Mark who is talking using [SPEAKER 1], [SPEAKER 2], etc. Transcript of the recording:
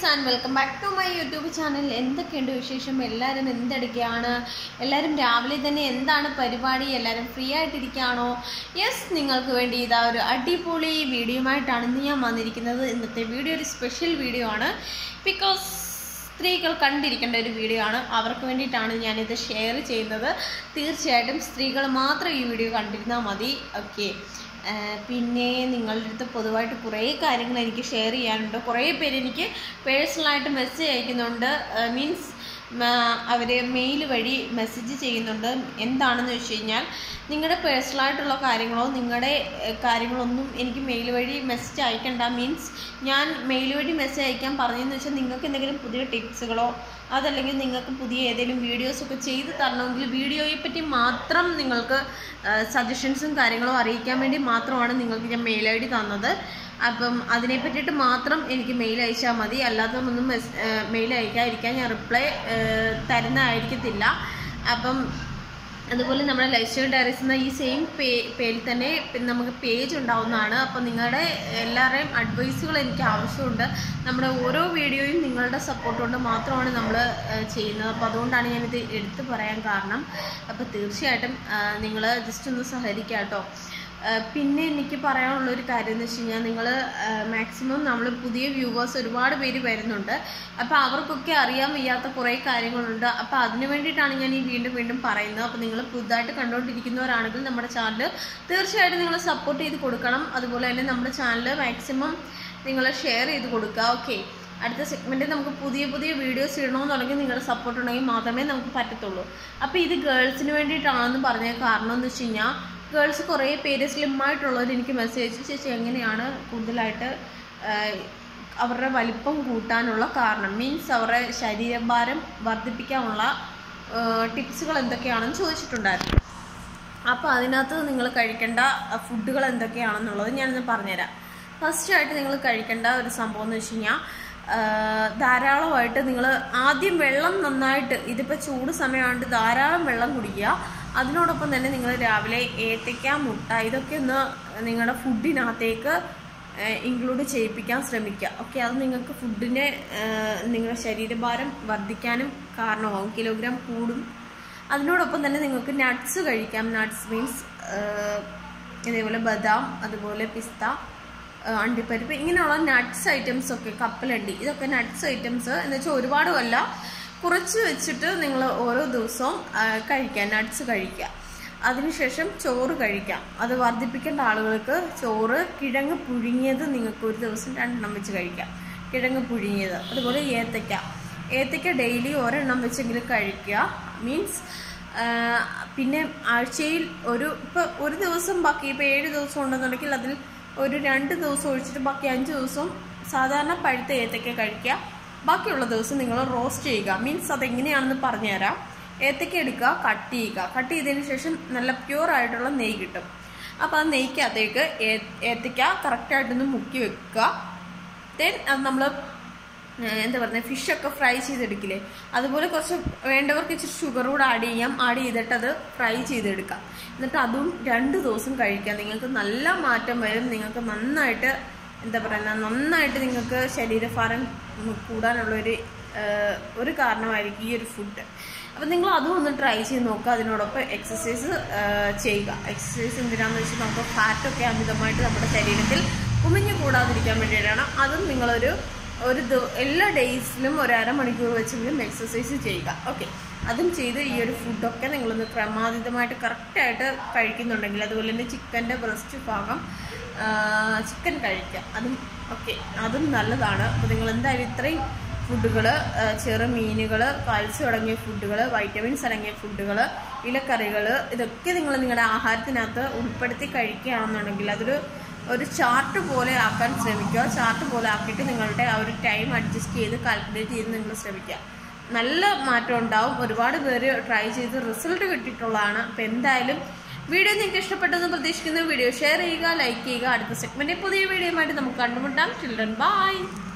[SPEAKER 1] friends and welcome back to my YouTube channel എന്തൊക്കെയുണ്ട് വിശേഷം എല്ലാവരും എന്തെടുക്കുകയാണ് എല്ലാവരും രാവിലെ തന്നെ എന്താണ് പരിപാടി എല്ലാവരും ഫ്രീ ആയിട്ടിരിക്കുകയാണോ യെസ് നിങ്ങൾക്ക് വേണ്ടി ഇതാ ഒരു അടിപൊളി വീഡിയോയുമായിട്ടാണ് ഇന്ന് ഞാൻ വന്നിരിക്കുന്നത് ഇന്നത്തെ വീഡിയോ ഒരു സ്പെഷ്യൽ വീഡിയോ ആണ് ബിക്കോസ് സ്ത്രീകൾ കണ്ടിരിക്കേണ്ട ഒരു വീഡിയോ ആണ് അവർക്ക് വേണ്ടിയിട്ടാണ് ഞാനിത് ഷെയർ ചെയ്യുന്നത് തീർച്ചയായിട്ടും സ്ത്രീകൾ മാത്രം ഈ വീഡിയോ കണ്ടിരുന്നാൽ മതി ഓക്കെ പിന്നെ നിങ്ങളുടെ അടുത്ത് പൊതുവായിട്ട് കുറേ കാര്യങ്ങൾ എനിക്ക് ഷെയർ ചെയ്യാനുണ്ട് കുറേ പേര് എനിക്ക് പേഴ്സണലായിട്ട് മെസ്സേജ് അയക്കുന്നുണ്ട് മീൻസ് അവർ മെയിൽ വഴി മെസ്സേജ് ചെയ്യുന്നുണ്ട് എന്താണെന്ന് വെച്ച് കഴിഞ്ഞാൽ നിങ്ങളുടെ പേഴ്സണലായിട്ടുള്ള കാര്യങ്ങളോ നിങ്ങളുടെ ഏഹ്, കാര്യങ്ങളൊന്നും എനിക്ക് മെയിൽ വഴി മെസ്സേജ് അയക്കണ്ട മീൻസ് ഞാൻ മെയിൽ വഴി മെസ്സേജ് അയക്കാൻ പറഞ്ഞതെന്ന് വെച്ചാൽ നിങ്ങൾക്ക് എന്തെങ്കിലും പുതിയ ടിപ്സുകളോ അതല്ലെങ്കിൽ നിങ്ങൾക്ക് പുതിയ ഏതെങ്കിലും വീഡിയോസൊക്കെ ചെയ്ത് തരണമെങ്കിൽ വീഡിയോയെ പറ്റി മാത്രം നിങ്ങൾക്ക് സജഷൻസും കാര്യങ്ങളും അറിയിക്കാൻ വേണ്ടി മാത്രമാണ് നിങ്ങൾക്ക് ഞാൻ മെയിൽ ഐ ഡി തന്നത് അപ്പം അതിനെ പറ്റിയിട്ട് മാത്രം എനിക്ക് മെയിൽ അയച്ചാൽ മതി അല്ലാത്തതൊന്നും മെസ് മെയിൽ അയക്കാതിരിക്കാൻ ഞാൻ റിപ്ലൈ തരുന്നതായിരിക്കത്തില്ല അപ്പം അതുപോലെ നമ്മുടെ ലൈഫ് സ്റ്റൈൽ ഡയറീസ് എന്ന ഈ സെയിം പേ പേരിൽ തന്നെ പിന്നെ നമുക്ക് പേജ് ഉണ്ടാവുന്നതാണ് അപ്പോൾ നിങ്ങളുടെ എല്ലാവരുടെയും അഡ്വൈസുകൾ എനിക്ക് ആവശ്യമുണ്ട് നമ്മുടെ ഓരോ വീഡിയോയും നിങ്ങളുടെ സപ്പോർട്ട് കൊണ്ട് മാത്രമാണ് നമ്മൾ ചെയ്യുന്നത് അപ്പോൾ അതുകൊണ്ടാണ് ഞാനിത് എടുത്തു പറയാൻ കാരണം അപ്പോൾ തീർച്ചയായിട്ടും നിങ്ങൾ ജസ്റ്റ് ഒന്ന് സഹകരിക്കുക കേട്ടോ ആഹ് പിന്നെ എനിക്ക് പറയാനുള്ള ഒരു കാര്യം എന്ന് വെച്ച് കഴിഞ്ഞാൽ നിങ്ങൾ മാക്സിമം നമ്മൾ പുതിയ വ്യൂവേഴ്സ് ഒരുപാട് പേര് വരുന്നുണ്ട് അപ്പോൾ അവർക്കൊക്കെ അറിയാൻ വയ്യാത്ത കുറേ കാര്യങ്ങളുണ്ട് അപ്പോൾ അതിന് വേണ്ടിയിട്ടാണ് ഞാൻ ഈ വീണ്ടും വീണ്ടും പറയുന്നത് അപ്പോൾ നിങ്ങൾ പുതുതായിട്ട് കണ്ടുകൊണ്ടിരിക്കുന്നവരാണെങ്കിൽ നമ്മുടെ ചാനൽ തീർച്ചയായിട്ടും നിങ്ങൾ സപ്പോർട്ട് ചെയ്ത് കൊടുക്കണം അതുപോലെ തന്നെ നമ്മുടെ ചാനൽ മാക്സിമം നിങ്ങൾ ഷെയർ ചെയ്ത് കൊടുക്കുക ഓക്കെ അടുത്ത സെഗ്മെൻറ്റിൽ നമുക്ക് പുതിയ പുതിയ വീഡിയോസ് ഇടണമെന്നുണ്ടെങ്കിൽ നിങ്ങളുടെ സപ്പോർട്ട് ഉണ്ടെങ്കിൽ മാത്രമേ നമുക്ക് പറ്റത്തുള്ളൂ അപ്പോൾ ഇത് ഗേൾസിന് വേണ്ടിയിട്ടാണെന്ന് പറഞ്ഞ കാരണം എന്ന് വെച്ച് കഴിഞ്ഞാൽ ഗേൾസ് കുറേ പേര് സ്ലിം ആയിട്ടുള്ളവർ എനിക്ക് മെസ്സേജ് ചേച്ചി എങ്ങനെയാണ് കൂടുതലായിട്ട് ആഹ്, അവരുടെ വലിപ്പം കൂട്ടാനുള്ള കാരണം മീൻസ് അവരുടെ ശരീരഭാരം വർദ്ധിപ്പിക്കാനുള്ള ടിപ്സുകൾ എന്തൊക്കെയാണെന്ന് ചോദിച്ചിട്ടുണ്ടായിരുന്നു അപ്പോൾ അതിനകത്ത് നിങ്ങൾ കഴിക്കേണ്ട ഫുഡുകൾ എന്തൊക്കെയാണെന്നുള്ളത് ഞാനിന്ന് പറഞ്ഞുതരാം ഫസ്റ്റായിട്ട് നിങ്ങൾ കഴിക്കേണ്ട ഒരു സംഭവം എന്ന് വെച്ച് കഴിഞ്ഞാൽ ധാരാളമായിട്ട് നിങ്ങൾ ആദ്യം വെള്ളം നന്നായിട്ട് ഇതിപ്പോൾ ചൂട് സമയമായിട്ട് ധാരാളം വെള്ളം കുടിക്കുക അതിനോടൊപ്പം തന്നെ നിങ്ങൾ രാവിലെ ഏത്തയ്ക്ക മുട്ട ഇതൊക്കെ ഒന്ന് നിങ്ങളുടെ ഫുഡിനകത്തേക്ക് ഇൻക്ലൂഡ് ചെയ്യിപ്പിക്കാൻ ശ്രമിക്കുക ഓക്കെ അത് നിങ്ങൾക്ക് ഫുഡിനെ നിങ്ങളുടെ ശരീരഭാരം വർദ്ധിക്കാനും കാരണമാകും കിലോഗ്രാം കൂടും അതിനോടൊപ്പം തന്നെ നിങ്ങൾക്ക് നട്ട്സ് കഴിക്കാം നട്ട്സ് മീൻസ് ഇതേപോലെ ബദാം അതുപോലെ പിസ്ത ആഹ് അണ്ടിപ്പരിപ്പ് ഇങ്ങനെയുള്ള നട്ട്സ് ഐറ്റംസ് ഒക്കെ കപ്പലണ്ടി ഇതൊക്കെ നട്ട്സ് ഐറ്റംസ് എന്ന് വെച്ചാൽ ഒരുപാടുമല്ല കുറച്ച് വെച്ചിട്ട് നിങ്ങൾ ഓരോ ദിവസവും ആഹ് കഴിക്കുക നട്ട്സ് കഴിക്കുക അതിനുശേഷം ചോറ് കഴിക്കാം അത് വർദ്ധിപ്പിക്കേണ്ട ആളുകൾക്ക് ചോറ് കിഴങ്ങ് പുഴുങ്ങിയത് നിങ്ങൾക്ക് ഒരു ദിവസം രണ്ടെണ്ണം വെച്ച് കഴിക്കാം കിഴങ്ങ് പുഴുങ്ങിയത് അതുപോലെ ഏത്തയ്ക്ക ഏത്തയ്ക്ക ഡെയിലി ഒരെണ്ണം വെച്ചെങ്കിലും കഴിക്കുക മീൻസ് പിന്നെ ആഴ്ചയിൽ ഒരു ഇപ്പോൾ ഒരു ദിവസം ബാക്കി ഇപ്പോൾ ഏഴ് ദിവസം ഉണ്ടെന്നുണ്ടെങ്കിൽ അതിൽ ഒരു രണ്ട് ദിവസം ഒഴിച്ചിട്ട് ബാക്കി അഞ്ച് ദിവസം സാധാരണ പഴുത്ത ഏത്തയ്ക്ക കഴിക്കുക ബാക്കിയുള്ള ദിവസം നിങ്ങൾ റോസ്റ്റ് ചെയ്യുക മീൻസ് അതെങ്ങനെയാണെന്ന് പറഞ്ഞുതരാം ഏത്തയ്ക്ക എടുക്കുക കട്ട് ചെയ്യുക കട്ട് ചെയ്തതിന് ശേഷം നല്ല പ്യൂർ ആയിട്ടുള്ള നെയ്യ് കിട്ടും അപ്പോൾ ആ നെയ്ക്കകത്തേക്ക് ഏ- ഏത്തയ്ക്ക കറക്റ്റായിട്ടൊന്ന് മുക്കി വെക്കുക ദെൻ അത് നമ്മൾ എന്താ പറയുക ഫിഷൊക്കെ ഫ്രൈ ചെയ്തെടുക്കില്ലേ അതുപോലെ കുറച്ച് വേണ്ടവർക്ക് ഇച്ചിരി ഷുഗർ കൂടെ ആഡ് ചെയ്യാം ആഡ് ചെയ്തിട്ട് അത് ഫ്രൈ ചെയ്തെടുക്കാം എന്നിട്ട് അതും രണ്ട് ദിവസം കഴിക്കാം നിങ്ങൾക്ക് നല്ല മാറ്റം വരും നിങ്ങൾക്ക് നന്നായിട്ട് എന്താ പറയുക നന്നായിട്ട് നിങ്ങൾക്ക് ശരീരഭാരം കൂടാനുള്ള ഒരു ആഹ്, ഒരു കാരണമായിരിക്കും ഈ ഒരു ഫുഡ് അപ്പം നിങ്ങൾ അതും ഒന്ന് ട്രൈ ചെയ്ത് നോക്കുക അതിനോടൊപ്പം എക്സസൈസ് ചെയ്യുക എക്സസൈസ് എന്തിനാണെന്ന് വെച്ചാൽ നമുക്ക് ഫാറ്റൊക്കെ അമിതമായിട്ട് നമ്മുടെ ശരീരത്തിൽ കുമിഞ്ഞു കൂടാതിരിക്കാൻ വേണ്ടിയിട്ടാണ് അതും നിങ്ങളൊരു ഒരു ദിവ- എല്ലാ ഡേയ്സിലും ഒരു അരമണിക്കൂർ വെച്ചെങ്കിലും എക്സസൈസ് ചെയ്യുക ഓക്കെ അതും ചെയ്ത് ഈ ഒരു ഫുഡൊക്കെ നിങ്ങളൊന്ന് ക്രമാതീതമായിട്ട് കറക്റ്റായിട്ട് കഴിക്കുന്നുണ്ടെങ്കിൽ അതുപോലെ തന്നെ ചിക്കൻ്റെ ബ്രസ്റ്റ് ഭാഗം ചിക്കൻ കഴിക്കുക അതും ഓക്കെ അതും നല്ലതാണ് അപ്പോൾ നിങ്ങൾ എന്തായാലും ഇത്രയും ഫുഡുകൾ ചെറു മീനുകൾ കാൽസ്യം അടങ്ങിയ ഫുഡുകൾ വൈറ്റമിൻസ് അടങ്ങിയ ഫുഡുകൾ ഇലക്കറികൾ ഇതൊക്കെ നിങ്ങൾ നിങ്ങളുടെ ആഹാരത്തിനകത്ത് ഉൾപ്പെടുത്തി കഴിക്കുകയാണെന്നുണ്ടെങ്കിൽ അതൊരു ഒരു ചാർട്ട് പോലെ ആക്കാൻ ശ്രമിക്കുക ചാർട്ട് പോലെ ആക്കിയിട്ട് നിങ്ങളുടെ ആ ഒരു ടൈം അഡ്ജസ്റ്റ് ചെയ്ത് കാൽക്കുലേറ്റ് ചെയ്ത് നിങ്ങൾ ശ്രമിക്കുക നല്ല മാറ്റം ഉണ്ടാവും ഒരുപാട് പേര് ട്രൈ ചെയ്ത് റിസൾട്ട് കിട്ടിയിട്ടുള്ളതാണ് അപ്പോൾ എന്തായാലും വീഡിയോ നിങ്ങൾക്ക് ഇഷ്ടപ്പെട്ടെന്ന് പ്രതീക്ഷിക്കുന്ന വീഡിയോ ഷെയർ ചെയ്യുക ലൈക്ക് ചെയ്യുക അടുത്ത സെഗ്മെൻറ്റിൽ പുതിയ വീഡിയോയുമായിട്ട് നമുക്ക് കണ്ടുമുട്ടാം ചിൽഡ്രൻ ബൈ